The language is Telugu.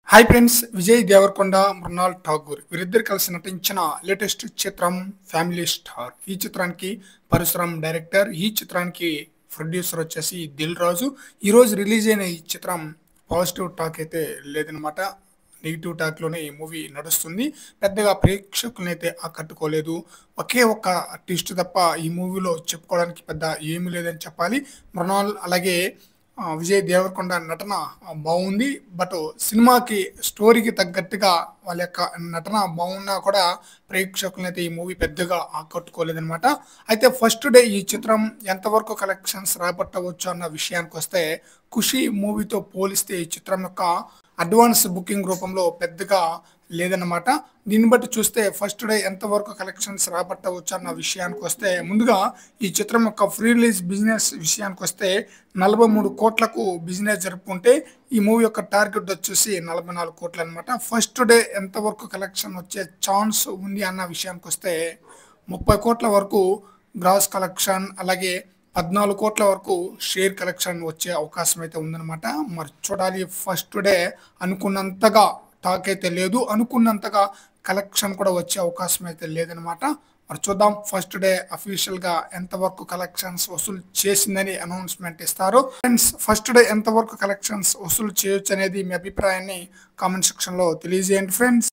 హాయ్ ఫ్రెండ్స్ విజయ్ దేవరకొండ మృణాల్ ఠాగూర్ వీరిద్దరు కలిసి నటించిన లేటెస్ట్ చిత్రం ఫ్యామిలీ స్టార్ ఈ చిత్రానికి పరశురామ్ డైరెక్టర్ ఈ చిత్రానికి ప్రొడ్యూసర్ వచ్చేసి దిల్ రాజు ఈ రోజు రిలీజ్ అయిన ఈ చిత్రం పాజిటివ్ టాక్ అయితే లేదనమాట నెగిటివ్ టాక్లోనే ఈ మూవీ నడుస్తుంది పెద్దగా ప్రేక్షకులను అయితే ఆకట్టుకోలేదు ఒకే ఒక్క ట్విస్ట్ తప్ప ఈ మూవీలో చెప్పుకోవడానికి పెద్ద ఏమీ లేదని చెప్పాలి మృణాల్ అలాగే ఆ, విజయ్ దేవరకొండ నటన ఆ, బాగుంది బట్ సినిమాకి స్టోరీకి తగ్గట్టుగా వాళ్ళ యొక్క నటన బాగున్నా కూడా ప్రేక్షకులను అయితే ఈ మూవీ పెద్దగా ఆకట్టుకోలేదన్నమాట అయితే ఫస్ట్ డే ఈ చిత్రం ఎంతవరకు కలెక్షన్స్ రాబట్టవచ్చు అన్న విషయానికి వస్తే ఖుషి మూవీతో పోలిస్తే ఈ చిత్రం యొక్క అడ్వాన్స్ బుకింగ్ రూపంలో పెద్దగా లేదన్నమాట దీన్ని బట్టి చూస్తే ఫస్ట్ డే ఎంతవరకు కలెక్షన్స్ రాబట్టవచ్చు అన్న విషయానికి వస్తే ముందుగా ఈ చిత్రం యొక్క ఫ్రీ రిలీజ్ బిజినెస్ విషయానికి వస్తే నలభై మూడు కోట్లకు బిజినెస్ జరుపుకుంటే ఈ మూవీ యొక్క టార్గెట్ వచ్చేసి నలభై నాలుగు కోట్లు అనమాట ఫస్ట్ డే ఎంతవరకు కలెక్షన్ వచ్చే ఛాన్స్ ఉంది అన్న విషయానికి వస్తే ముప్పై కోట్ల వరకు గ్రాస్ కలెక్షన్ అలాగే పద్నాలుగు కోట్ల వరకు షేర్ కలెక్షన్ వచ్చే అవకాశం అయితే ఉందన్నమాట మరి చూడాలి ఫస్ట్ డే అనుకున్నంతగా టాక్ అయితే లేదు అనుకున్నంతగా కలెక్షన్ కూడా వచ్చే అవకాశం అయితే లేదనమాట మరి చూద్దాం ఫస్ట్ డే అఫీషియల్ గా ఎంతవరకు కలెక్షన్స్ వసూలు చేసిందని అనౌన్స్మెంట్ ఇస్తారు ఫ్రెండ్స్ ఫస్ట్ డే ఎంతవరకు కలెక్షన్స్ వసూలు చేయొచ్చు అనేది మీ అభిప్రాయాన్ని కామెంట్ సెక్షన్ లో తెలియజేయండి ఫ్రెండ్స్